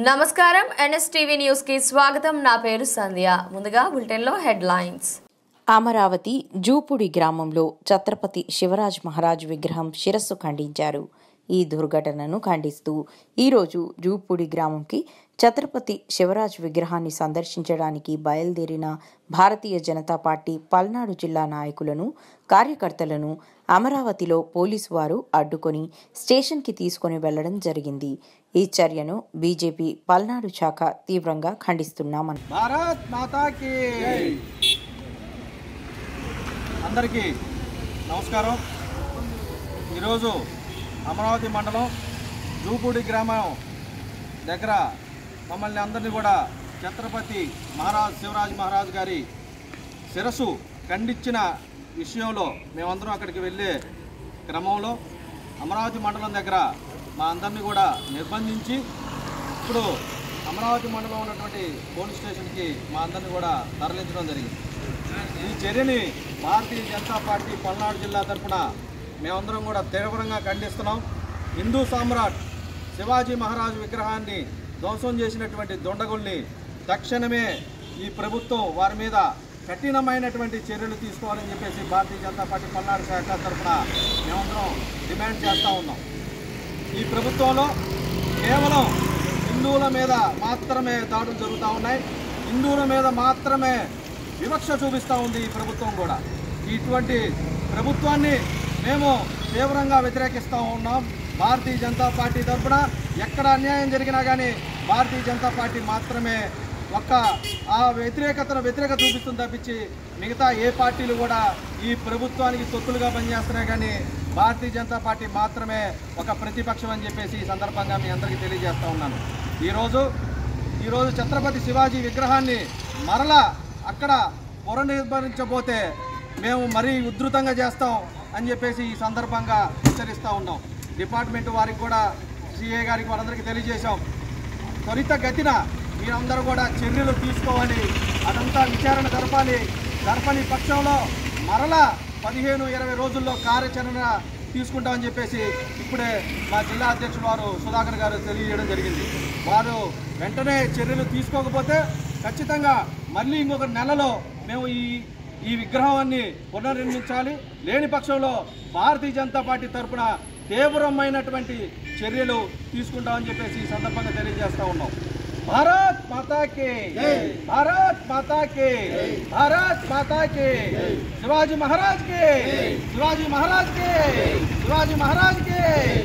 నమస్కారం NSTV news కి స్వాగతం నా పేరు సంధ్య ముందుగా బులెటిన్ లో హెడ్లైన్స్ అమరావతి జూపుడి గ్రామంలో ఛత్రపతి శివరాజ్ మహారాజ్ విగ్రహం శిరస్సు ఖండించారు ఈ దుర్ఘటనను ఖండిస్తూ ఈరోజు జూపుడి గ్రామంకి ఛత్రపతి శివరాజ్ విగ్రహాన్ని సందర్శించడానికి బయలుదేరిన భారతీయ జనతా పార్టీ పల్నాడు జిల్లా నాయకులను కార్యకర్తలను అమరావతిలో పోలీసు వారు అడ్డుకొని స్టేషన్కి తీసుకొని వెళ్లడం జరిగింది ఈ చర్యను బీజేపీ పల్నాడు శాఖ తీవ్రంగా ఖండిస్తున్నామన్నారు భారత్ మాతాకి అందరికీ నమస్కారం ఈరోజు అమరావతి మండలం జూపూడి గ్రామం దగ్గర మమ్మల్ని అందరినీ కూడా ఛత్రపతి మహారాజ్ శివరాజ్ మహారాజ్ గారి శిరస్సు ఖండించిన విషయంలో మేమందరం అక్కడికి వెళ్ళే క్రమంలో అమరావతి మండలం దగ్గర మా అందరినీ కూడా నిర్బంధించి ఇప్పుడు అమరావతి మండలం ఉన్నటువంటి పోలీస్ స్టేషన్కి మా అందరినీ కూడా తరలించడం జరిగింది ఈ చర్యని భారతీయ జనతా పార్టీ పల్నాడు జిల్లా తరఫున మేమందరం కూడా తీవ్రంగా ఖండిస్తున్నాం హిందూ సామ్రాట్ శివాజీ మహారాజు విగ్రహాన్ని ధ్వంసం చేసినటువంటి దొండగుల్ని తక్షణమే ఈ ప్రభుత్వం వారి మీద కఠినమైనటువంటి చర్యలు తీసుకోవాలని చెప్పేసి భారతీయ జనతా పార్టీ పల్నాడు శాఖ తరఫున మేమందరం డిమాండ్ చేస్తూ ఉన్నాం ఈ ప్రభుత్వంలో కేవలం హిందువుల మీద మాత్రమే దాడులు జరుగుతూ ఉన్నాయి హిందువుల మీద మాత్రమే వివక్ష చూపిస్తూ ఉంది ఈ ప్రభుత్వం కూడా ఇటువంటి ప్రభుత్వాన్ని మేము తీవ్రంగా వ్యతిరేకిస్తూ ఉన్నాం భారతీయ జనతా పార్టీ తరఫున ఎక్కడ అన్యాయం జరిగినా కానీ భారతీయ జనతా పార్టీ మాత్రమే ఒక్క ఆ వ్యతిరేకతను వ్యతిరేకత చూపిస్తుంది తప్పించి మిగతా ఏ పార్టీలు కూడా ఈ ప్రభుత్వానికి తొత్తులుగా పనిచేస్తున్నాయి కానీ భారతీయ జనతా పార్టీ మాత్రమే ఒక ప్రతిపక్షం అని చెప్పేసి ఈ సందర్భంగా మీ అందరికీ తెలియజేస్తూ ఉన్నాను ఈరోజు ఈరోజు ఛత్రపతి శివాజీ విగ్రహాన్ని మరలా అక్కడ పునర్నిర్మించబోతే మేము మరీ ఉధృతంగా చేస్తాం అని చెప్పేసి ఈ సందర్భంగా హెచ్చరిస్తూ ఉన్నాం డిపార్ట్మెంట్ వారికి కూడా సిఏ గారికి వాళ్ళందరికీ తెలియజేశాం త్వరితగతిన మీరందరూ కూడా చర్యలు తీసుకోవాలి అదంతా విచారణ జరపాలి జరపని పక్షంలో మరలా పదిహేను ఇరవై రోజుల్లో కార్యాచరణ తీసుకుంటామని చెప్పేసి ఇప్పుడే మా జిల్లా అధ్యక్షుడు వారు సుధాకర్ గారు తెలియజేయడం జరిగింది వారు వెంటనే చర్యలు తీసుకోకపోతే ఖచ్చితంగా మళ్ళీ ఇంకొక నెలలో మేము ఈ ఈ విగ్రహాన్ని పునర్నిర్మించాలి లేని పక్షంలో భారతీయ జనతా పార్టీ తరఫున తీవ్రమైనటువంటి చర్యలు తీసుకుంటామని చెప్పేసి ఈ సందర్భంగా తెలియజేస్తా ఉన్నాం భారత్ మాతాకి భారత్ మాతాకి భారత్ మాతాకి శివాజీ మహారాజ్ కి శివాజీ మహారాజ్ కి శివాజీ మహారాజ్ కి